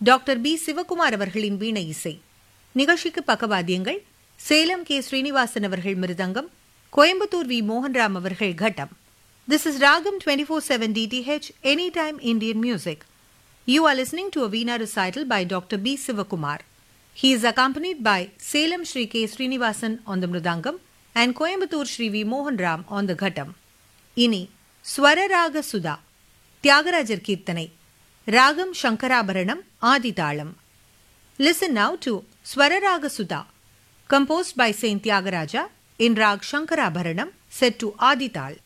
Doctor B Sivakumar அவர்களின் வீணை இசை நிகழ்ச்சிக்கு பக்கவாத்தியங்கள் சேலம் கே ஸ்ரீனிவாசன் அவர்கள் மிருதங்கம் கோயம்புத்தூர் வி மோகன்ராம் அவர்கள் கட்டம் this is Raagam twenty four seven DTH any time Indian music you are listening to a veena recital by Dr. B. Sivakumar. He is accompanied by Salem Sri K. Srinivasan on the Mridangam and Coimbatore Sri V. Mohan Ram on the Ghatam. இனி ஸ்வரராக சுதா தியாகராஜர் கீர்த்தனை ராகம் Shankarabharanam Aditalam listen now to Swararaga Sudha composed by Saint Tyagaraja in Rag Shankarabharanam set to Adital.